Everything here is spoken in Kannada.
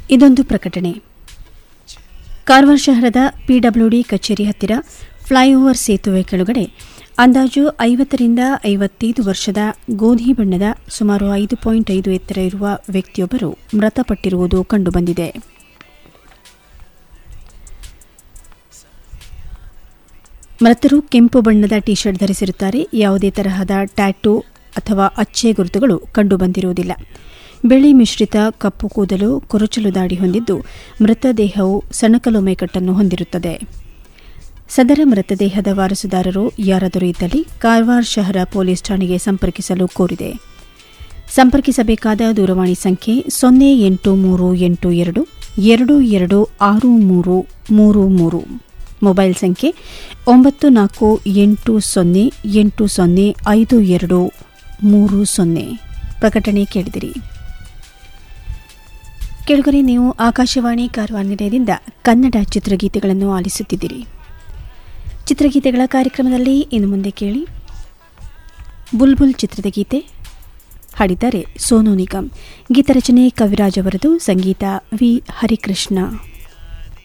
ಇದೊಂದು ಪ್ರಕಟಣೆ ಕಾರವಾರ ಶಹರದ ಪಿಡಬ್ಲ್ಯೂಡಿ ಕಚೇರಿ ಹತ್ತಿರ ಫ್ಲೈಓವರ್ ಸೇತುವೆ ಕೆಳಗಡೆ ಅಂದಾಜು ಐವತ್ತರಿಂದ ಐವತ್ತೈದು ವರ್ಷದ ಗೋಧಿ ಬಣ್ಣದ ಸುಮಾರು ಐದು ಪಾಯಿಂಟ್ ಐದು ಎತ್ತರ ಇರುವ ವ್ಯಕ್ತಿಯೊಬ್ಬರು ಮೃತಪಟ್ಟಿರುವುದು ಕಂಡುಬಂದಿದೆ ಮೃತರು ಕೆಂಪು ಬಣ್ಣದ ಟಿ ಶರ್ಟ್ ಧರಿಸಿರುತ್ತಾರೆ ಯಾವುದೇ ತರಹದ ಟ್ಯಾಟೂ ಅಥವಾ ಅಚ್ಚೆ ಗುರುತುಗಳು ಕಂಡುಬಂದಿರುವುದಿಲ್ಲ ಬಿಳಿ ಮಿಶ್ರಿತ ಕಪ್ಪು ಕೂದಲು ಕೊರಚಲು ದಾಡಿ ಹೊಂದಿದ್ದು ಮೃತದೇಹವು ಸಣಕಲು ಮೈಕಟ್ಟನ್ನು ಹೊಂದಿರುತ್ತದೆ ಸದರ ಮೃತದೇಹದ ವಾರಸುದಾರರು ಯಾರಾದರೂ ಇದ್ದಲ್ಲಿ ಕಾರವಾರ ಶಹರ ಪೊಲೀಸ್ ಠಾಣೆಗೆ ಸಂಪರ್ಕಿಸಲು ಕೋರಿದೆ ಸಂಪರ್ಕಿಸಬೇಕಾದ ದೂರವಾಣಿ ಸಂಖ್ಯೆ ಸೊನ್ನೆ ಎಂಟು ಮೂರು ಎಂಟು ಎರಡು ಎರಡು ಎರಡು ಆರು ಮೂರು ಮೂರು ಮೂರು ಮೊಬೈಲ್ ಸಂಖ್ಯೆ ಒಂಬತ್ತು ನಾಲ್ಕು ಎಂಟು ಸೊನ್ನೆ ಎಂಟು ಸೊನ್ನೆ ಐದು ಎರಡು ಮೂರು ಸೊನ್ನೆ ಪ್ರಕಟಣೆ ಕೇಳಿದಿರಿ ಕೆಳಗರೆ ನೀವು ಆಕಾಶವಾಣಿ ಕಾರವಾರ ನಿಲಯದಿಂದ ಕನ್ನಡ ಚಿತ್ರಗೀತೆಗಳನ್ನು ಆಲಿಸುತ್ತಿದ್ದೀರಿ ಚಿತ್ರಗೀತೆಗಳ ಕಾರ್ಯಕ್ರಮದಲ್ಲಿ ಇನ್ನು ಮುಂದೆ ಕೇಳಿ ಬುಲ್ಬುಲ್ ಚಿತ್ರದ ಗೀತೆ ಹಾಡಿದ್ದಾರೆ ಸೋನು ನಿಗಮ್ ಗೀತರಚನೆ ಕವಿರಾಜ್ ಅವರದು ಸಂಗೀತ ವಿ ಹರಿಕೃಷ್ಣ